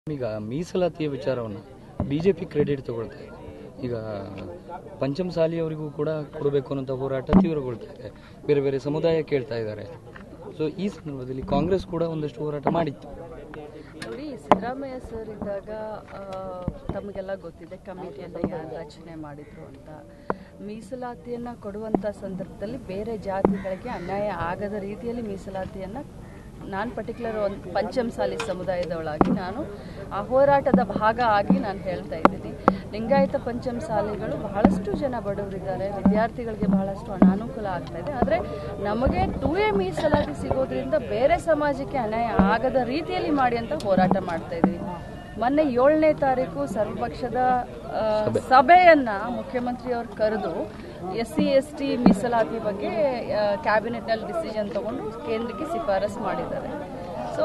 ಈಗ ಮೀಸಲಾತಿಯ ವಿಚಾರವನ್ನು B J P credit ತಗೊಳ್ತಾ ಇದೆ ಈಗ ಪಂಚಮಸಾಲಿಯವರಿಗೂ ಕೂಡ ಕೊಡಬೇಕು ಅನ್ನೋಂಥ ಹೋರಾಟ ತೀವ್ರಗೊಳ್ತಾ ಇದೆ ಬೇರೆ ಬೇರೆ ಸಮುದಾಯ ಕೇಳ್ತಾ ಇದ್ದಾರೆ ಸೊ ಈ ಸಂದರ್ಭದಲ್ಲಿ ಕಾಂಗ್ರೆಸ್ ಕೂಡ ಒಂದಷ್ಟು ಹೋರಾಟ ಮಾಡಿತ್ತು ನೋಡಿ ಸಿದ್ದರಾಮಯ್ಯ ಸರ್ ಇದ್ದಾಗ ಆ, ತಮಗೆಲ್ಲ ಗೊತ್ತಿದೆ ಕಮಿಟಿಯನ್ನು ಯಾರು ರಚನೆ ಮಾಡಿದ್ರು ಅಂತ ಮೀಸಲಾತಿಯನ್ನು ಕೊಡುವಂಥ ಸಂದರ್ಭದಲ್ಲಿ ಬೇರೆ ಜಾತಿಗಳಿಗೆ ಅನ್ಯಾಯ ಆಗದ ರೀತಿಯಲ್ಲಿ ಮೀಸಲಾತಿಯನ್ನು ನಾನು ಪರ್ಟಿಕ್ಯುಲರ್ ಒಂದು ಪಂಚಮಸಾಲಿ ಸಮುದಾಯದವಳಾಗಿ ನಾನು ಆ ಹೋರಾಟದ ಭಾಗ ಆಗಿ ನಾನು ಹೇಳ್ತಾ ಇದ್ದೀನಿ ಲಿಂಗಾಯತ ಪಂಚಮಸಾಲಿಗಳು ಬಹಳಷ್ಟು ಜನ ಬಡವರಿದ್ದಾರೆ ವಿದ್ಯಾರ್ಥಿಗಳಿಗೆ ಬಹಳಷ್ಟು ಅನಾನುಕೂಲ ಆಗ್ತಾ ಇದೆ ಆದರೆ ನಮಗೆ ಟೂ ಎ ಮೀಸಲಾತಿ ಸಿಗೋದ್ರಿಂದ ಬೇರೆ ಸಮಾಜಕ್ಕೆ ಅನ್ಯಾಯ ಆಗದ ರೀತಿಯಲ್ಲಿ ಮಾಡಿ ಅಂತ ಹೋರಾಟ ಮಾಡ್ತಾ ಇದ್ದೀವಿ ಮೊನ್ನೆ ಏಳನೇ ತಾರೀಕು ಸರ್ವಪಕ್ಷದ ಆ, ಸಭೆಯನ್ನ ಮುಖ್ಯಮಂತ್ರಿಯವರು ಕರೆದು ಎಸ್ ಸಿ ಎಸ್ ಟಿ ಮೀಸಲಾತಿ ಬಗ್ಗೆ ಕ್ಯಾಬಿನೆಟ್ನಲ್ಲಿ ಡಿಸಿಷನ್ ತಗೊಂಡು ಕೇಂದ್ರಕ್ಕೆ ಶಿಫಾರಸ್ ಮಾಡಿದ್ದಾರೆ ಸೊ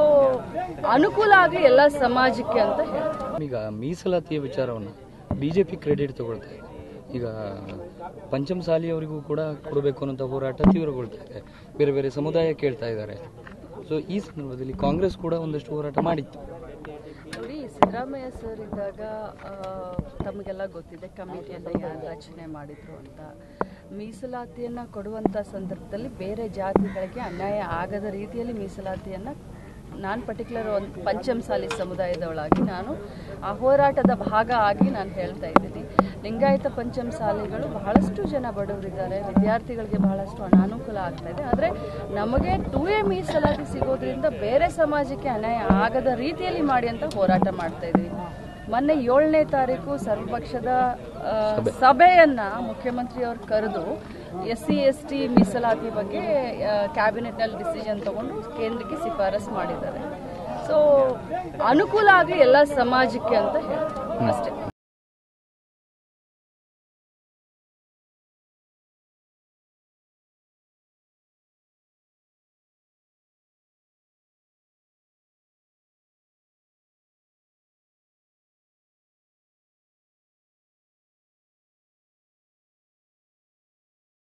ಅನುಕೂಲ ಆಗಿ ಎಲ್ಲ ಸಮಾಜಕ್ಕೆ ಅಂತ ಹೇಳ್ತಾರೆ ಈಗ ಮೀಸಲಾತಿಯ ವಿಚಾರವನ್ನು ಬಿ ಜೆ ಪಿ ಕ್ರೆಡಿಟ್ ತಗೊಳ್ತಾ ಇದೆ ಈಗ ಪಂಚಮಸಾಲಿಯವರಿಗೂ ಕೂಡ ಕೊಡಬೇಕು ಅನ್ನೋಂಥ ಹೋರಾಟ ತೀವ್ರಗೊಳ್ತಾ ಇದೆ ಬೇರೆ ಬೇರೆ ಸಮುದಾಯ ಕೇಳ್ತಾ ಇದ್ದಾರೆ ಸೊ ಈ ಸಂದರ್ಭದಲ್ಲಿ ಕಾಂಗ್ರೆಸ್ ಕೂಡ ಒಂದಷ್ಟು ಹೋರಾಟ ಮಾಡಿತ್ತು ನೋಡಿ ಸಿದ್ದರಾಮಯ್ಯ ಸರ್ ಇದ್ದಾಗ ಆ, ತಮಗೆಲ್ಲ ಗೊತ್ತಿದೆ ಕಮಿಟಿಯನ್ನು ಯಾರು ರಚನೆ ಮಾಡಿದ್ರು ಅಂತ ಮೀಸಲಾತಿಯನ್ನು ಕೊಡುವಂಥ ಸಂದರ್ಭದಲ್ಲಿ ಬೇರೆ ಜಾತಿಗಳಿಗೆ ಅನ್ಯಾಯ ಆಗದ ರೀತಿಯಲ್ಲಿ ಮೀಸಲಾತಿಯನ್ನು ನಾನು ಪರ್ಟಿಕ್ಯುಲರ್ ಒಂದು ಪಂಚಮಸಾಲಿ ಸಮುದಾಯದವಳಾಗಿ ನಾನು ಆ ಹೋರಾಟದ ಭಾಗ ಆಗಿ ನಾನು ಹೇಳ್ತಾ ಇದ್ದೀನಿ ಲಿಂಗಾಯತ ಪಂಚಮಸಾಲಿಗಳು ಬಹಳಷ್ಟು ಜನ ಬಡವರಿದ್ದಾರೆ ವಿದ್ಯಾರ್ಥಿಗಳಿಗೆ ಬಹಳಷ್ಟು ಅನಾನುಕೂಲ ಆಗ್ತಾ ಇದೆ ಆದರೆ ನಮಗೆ ಟೂ ಎ ಮೀಸಲಾತಿ ಸಿಗೋದ್ರಿಂದ ಬೇರೆ ಸಮಾಜಕ್ಕೆ ಅನ್ಯಾಯ ಆಗದ ರೀತಿಯಲ್ಲಿ ಮಾಡಿ ಅಂತ ಹೋರಾಟ ಮಾಡ್ತಾ ಇದ್ದೀವಿ ಮೊನ್ನೆ ಏಳನೇ ತಾರೀಕು ಸರ್ವಪಕ್ಷದ ಆ, ಸಭೆಯನ್ನ ಮುಖ್ಯಮಂತ್ರಿಯವರು ಕರೆದು ಎಸ್ ಸಿ ಎಸ್ ಟಿ ಮೀಸಲಾತಿ ಬಗ್ಗೆ ಕ್ಯಾಬಿನೆಟ್ನಲ್ಲಿ ಡಿಸಿಷನ್ ತಗೊಂಡು ಕೇಂದ್ರಕ್ಕೆ ಶಿಫಾರಸ್ ಮಾಡಿದ್ದಾರೆ ಸೊ ಅನುಕೂಲ ಆಗಿ ಎಲ್ಲ ಸಮಾಜಕ್ಕೆ ಅಂತ ಹೇಳ್ತಾರೆ ಅಷ್ಟೇ